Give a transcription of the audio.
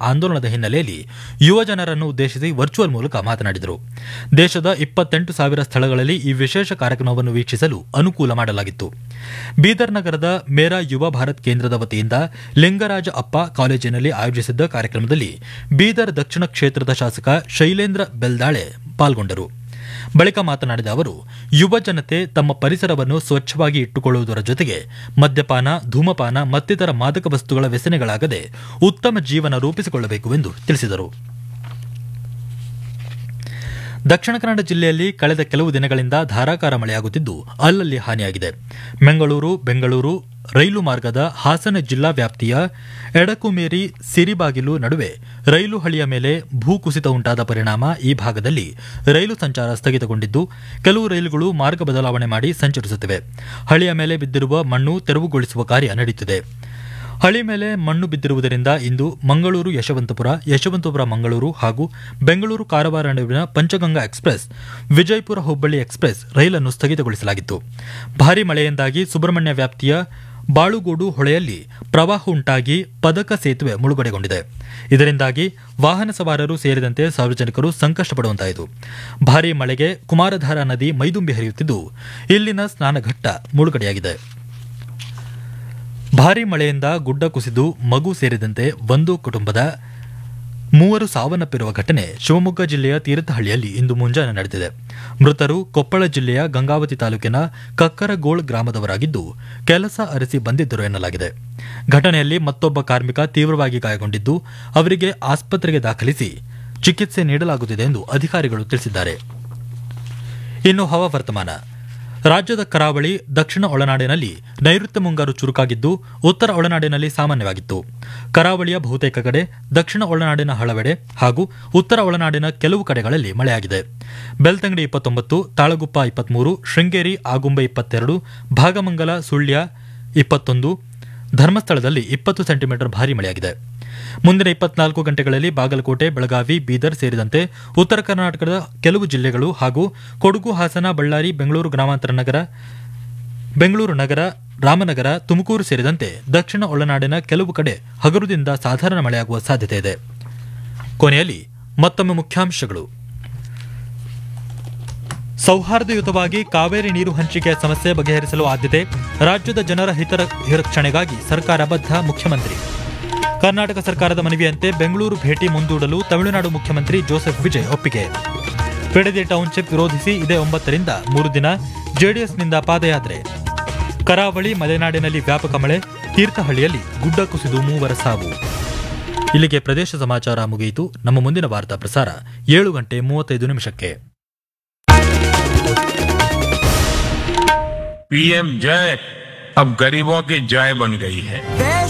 ಆಂದೋಲನದ ಹಿನ್ನೆಲೆಯಲ್ಲಿ ಯುವ ಜನರನ್ನು ಉದ್ದೇಶಿಸಿ ವರ್ಚುವಲ್ ಮೂಲಕ ಮಾತನಾಡಿದರು ದೇಶದ ಇಪ್ಪತ್ತೆಂಟು ಸಾವಿರ ಸ್ಥಳಗಳಲ್ಲಿ ಈ ವಿಶೇಷ ಕಾರ್ಯಕ್ರಮವನ್ನು ವೀಕ್ಷಿಸಲು ಅನುಕೂಲ ಮಾಡಲಾಗಿತ್ತು ಬೀದರ್ ನಗರದ ಮೇರಾ ಯುವ ಭಾರತ್ ಕೇಂದ್ರದ ವತಿಯಿಂದ ಲಿಂಗರಾಜ ಅಪ್ಪ ಕಾಲೇಜಿನಲ್ಲಿ ಆಯೋಜಿಸಿದ್ದ ಕಾರ್ಯಕ್ರಮದಲ್ಲಿ ಬೀದರ್ ದಕ್ಷಿಣ ಕ್ಷೇತ್ರದ ಶಾಸಕ ಶೈಲೇಂದ್ರ ಬೆಲ್ದಾಳೆ ಪಾಲ್ಗೊಂಡರು ಬಳಿಕ ಮಾತನಾಡಿದ ಅವರು ಯುವ ಜನತೆ ತಮ್ಮ ಪರಿಸರವನ್ನು ಸ್ವಚ್ಛವಾಗಿ ಇಟ್ಟುಕೊಳ್ಳುವುದರ ಜೊತೆಗೆ ಮದ್ಯಪಾನ ಧೂಮಪಾನ ಮತ್ತಿತರ ಮಾದಕ ವಸ್ತುಗಳ ವ್ಯಸನೆಗಳಾಗದೆ ಉತ್ತಮ ಜೀವನ ರೂಪಿಸಿಕೊಳ್ಳಬೇಕು ಎಂದು ತಿಳಿಸಿದರು ದಕ್ಷಿಣ ಕನ್ನಡ ಜಿಲ್ಲೆಯಲ್ಲಿ ಕಳೆದ ಕೆಲವು ದಿನಗಳಿಂದ ಧಾರಾಕಾರ ಮಳೆಯಾಗುತ್ತಿದ್ದು ಅಲ್ಲಲ್ಲಿ ಹಾನಿಯಾಗಿದೆ ಮಂಗಳೂರು ಬೆಂಗಳೂರು ರೈಲು ಮಾರ್ಗದ ಹಾಸನ ಜಿಲ್ಲಾ ವ್ಯಾಪ್ತಿಯ ಎಡಕುಮೇರಿ ಸಿರಿಬಾಗಿಲು ನಡುವೆ ರೈಲು ಹಳಿಯ ಮೇಲೆ ಭೂಕುಸಿತ ಉಂಟಾದ ಪರಿಣಾಮ ಈ ಭಾಗದಲ್ಲಿ ರೈಲು ಸಂಚಾರ ಸ್ಥಗಿತಗೊಂಡಿದ್ದು ಕೆಲವು ರೈಲುಗಳು ಮಾರ್ಗ ಬದಲಾವಣೆ ಮಾಡಿ ಸಂಚರಿಸುತ್ತಿವೆ ಹಳಿಯ ಮೇಲೆ ಬಿದ್ದಿರುವ ಮಣ್ಣು ತೆರವುಗೊಳಿಸುವ ಕಾರ್ಯ ನಡೆಯುತ್ತಿದೆ ಹಳಿ ಮೇಲೆ ಮಣ್ಣು ಬಿದ್ದಿರುವುದರಿಂದ ಇಂದು ಮಂಗಳೂರು ಯಶವಂತಪುರ ಯಶವಂತಪುರ ಮಂಗಳೂರು ಹಾಗೂ ಬೆಂಗಳೂರು ಕಾರವಾರ ನಡುವಿನ ಪಂಚಗಂಗಾ ಎಕ್ಸ್ಪ್ರೆಸ್ ವಿಜಯಪುರ ಹುಬ್ಬಳ್ಳಿ ಎಕ್ಸ್ಪ್ರೆಸ್ ರೈಲನ್ನು ಸ್ಥಗಿತಗೊಳಿಸಲಾಗಿತ್ತು ಭಾರೀ ಮಳೆಯಿಂದಾಗಿ ಸುಬ್ರಹ್ಮಣ್ಯ ವ್ಯಾಪ್ತಿಯ ಬಾಳುಗೋಡು ಹೊಳೆಯಲ್ಲಿ ಪ್ರವಾಹ ಉಂಟಾಗಿ ಪದಕ ಸೇತುವೆ ಮುಳುಗಡೆಗೊಂಡಿದೆ ಇದರಿಂದಾಗಿ ವಾಹನ ಸವಾರರು ಸೇರಿದಂತೆ ಸಾರ್ವಜನಿಕರು ಸಂಕಷ್ಟಪಡುವಂತಾಯಿತು ಭಾರೀ ಮಳೆಗೆ ಕುಮಾರಧಾರಾ ನದಿ ಮೈದುಂಬಿ ಹರಿಯುತ್ತಿದ್ದು ಇಲ್ಲಿನ ಸ್ನಾನಘಟ್ಟ ಮುಳುಗಡೆಯಾಗಿದೆ ಭಾರೀ ಮಳೆಯಿಂದ ಗುಡ್ಡ ಕುಸಿದು ಮಗು ಸೇರಿದಂತೆ ಒಂದು ಕುಟುಂಬದ ಮೂವರು ಸಾವನ್ನಪ್ಪಿರುವ ಘಟನೆ ಶಿವಮೊಗ್ಗ ಜಿಲ್ಲೆಯ ತೀರ್ಥಹಳ್ಳಿಯಲ್ಲಿ ಇಂದು ಮುಂಜಾನೆ ನಡೆದಿದೆ ಮೃತರು ಕೊಪ್ಪಳ ಜಿಲ್ಲೆಯ ಗಂಗಾವತಿ ತಾಲೂಕಿನ ಕಕ್ಕರಗೋಳ್ ಗ್ರಾಮದವರಾಗಿದ್ದು ಕೆಲಸ ಅರಸಿ ಬಂದಿದ್ದರು ಎನ್ನಲಾಗಿದೆ ಘಟನೆಯಲ್ಲಿ ಮತ್ತೊಬ್ಬ ಕಾರ್ಮಿಕ ತೀವ್ರವಾಗಿ ಗಾಯಗೊಂಡಿದ್ದು ಅವರಿಗೆ ಆಸ್ಪತ್ರೆಗೆ ದಾಖಲಿಸಿ ಚಿಕಿತ್ಸೆ ನೀಡಲಾಗುತ್ತಿದೆ ಎಂದು ಅಧಿಕಾರಿಗಳು ತಿಳಿಸಿದ್ದಾರೆ ಇನ್ನು ಹವಾವರ್ತಮಾನ ರಾಜ್ಯದ ಕರಾವಳಿ ದಕ್ಷಿಣ ಒಳನಾಡಿನಲ್ಲಿ ನೈಋತ್ಯ ಮುಂಗಾರು ಚುರುಕಾಗಿದ್ದು ಉತ್ತರ ಒಳನಾಡಿನಲ್ಲಿ ಸಾಮಾನ್ಯವಾಗಿತ್ತು ಕರಾವಳಿಯ ಬಹುತೇಕ ಕಡೆ ದಕ್ಷಿಣ ಒಳನಾಡಿನ ಹಲವೆಡೆ ಹಾಗೂ ಉತ್ತರ ಒಳನಾಡಿನ ಕೆಲವು ಕಡೆಗಳಲ್ಲಿ ಮಳೆಯಾಗಿದೆ ಬೆಳ್ತಂಗಡಿ ಇಪ್ಪತ್ತೊಂಬತ್ತು ತಾಳಗುಪ್ಪ ಇಪ್ಪತ್ಮೂರು ಶೃಂಗೇರಿ ಆಗುಂಬೆ ಇಪ್ಪತ್ತೆರಡು ಭಾಗಮಂಗಲ ಸುಳ್ಯ ಇಪ್ಪತ್ತೊಂದು ಧರ್ಮಸ್ಥಳದಲ್ಲಿ ಇಪ್ಪತ್ತು ಸೆಂಟಿಮೀಟರ್ ಭಾರೀ ಮಳೆಯಾಗಿದೆ ಮುಂದಿನ ಇಪ್ಪತ್ನಾಲ್ಕು ಗಂಟೆಗಳಲ್ಲಿ ಬಾಗಲಕೋಟೆ ಬೆಳಗಾವಿ ಬೀದರ್ ಸೇರಿದಂತೆ ಉತ್ತರ ಕರ್ನಾಟಕದ ಕೆಲವು ಜಿಲ್ಲೆಗಳು ಹಾಗೂ ಕೊಡಗು ಹಾಸನ ಬಳ್ಳಾರಿ ಬೆಂಗಳೂರು ಗ್ರಾಮಾಂತರ ನಗರ ಬೆಂಗಳೂರು ನಗರ ರಾಮನಗರ ತುಮಕೂರು ಸೇರಿದಂತೆ ದಕ್ಷಿಣ ಒಳನಾಡಿನ ಕೆಲವು ಕಡೆ ಹಗುರದಿಂದ ಸಾಧಾರಣ ಮಳೆಯಾಗುವ ಸಾಧ್ಯತೆ ಇದೆ ಕೊನೆಯಲ್ಲಿ ಮತ್ತೊಮ್ಮೆ ಮುಖ್ಯಾಂಶಗಳು ಸೌಹಾರ್ದಯುತವಾಗಿ ಕಾವೇರಿ ನೀರು ಹಂಚಿಕೆಯ ಸಮಸ್ಯೆ ಬಗೆಹರಿಸಲು ಆದ್ಯತೆ ರಾಜ್ಯದ ಜನರ ಹಿತ ರಕ್ಷಣೆಗಾಗಿ ಸರ್ಕಾರ ಬದ್ಧ ಮುಖ್ಯಮಂತ್ರಿ ಕರ್ನಾಟಕ ಸರ್ಕಾರದ ಮನವಿಯಂತೆ ಬೆಂಗಳೂರು ಭೇಟಿ ಮುಂದೂಡಲು ತಮಿಳುನಾಡು ಮುಖ್ಯಮಂತ್ರಿ ಜೋಸೆಫ್ ವಿಜಯ್ ಒಪ್ಪಿಗೆ ಬಿಡದಿ ಟೌನ್ಶಿಪ್ ವಿರೋಧಿಸಿ ಇದೇ ಒಂಬತ್ತರಿಂದ ಮೂರು ದಿನ ಜೆಡಿಎಸ್ನಿಂದ ಪಾದಯಾತ್ರೆ ಕರಾವಳಿ ಮಲೆನಾಡಿನಲ್ಲಿ ವ್ಯಾಪಕ ಮಳೆ ತೀರ್ಥಹಳ್ಳಿಯಲ್ಲಿ ಗುಡ್ಡ ಕುಸಿದು ಮೂವರ ಸಾವು ಇಲ್ಲಿಗೆ ಪ್ರದೇಶ ಸಮಾಚಾರ ಮುಗಿಯಿತು ನಮ್ಮ ಮುಂದಿನ ವಾರ್ತಾ ಪ್ರಸಾರ ಏಳು ಗಂಟೆ ಮೂವತ್ತೈದು ನಿಮಿಷಕ್ಕೆ पीएम जय अब गरीबों की जय बन गई है देश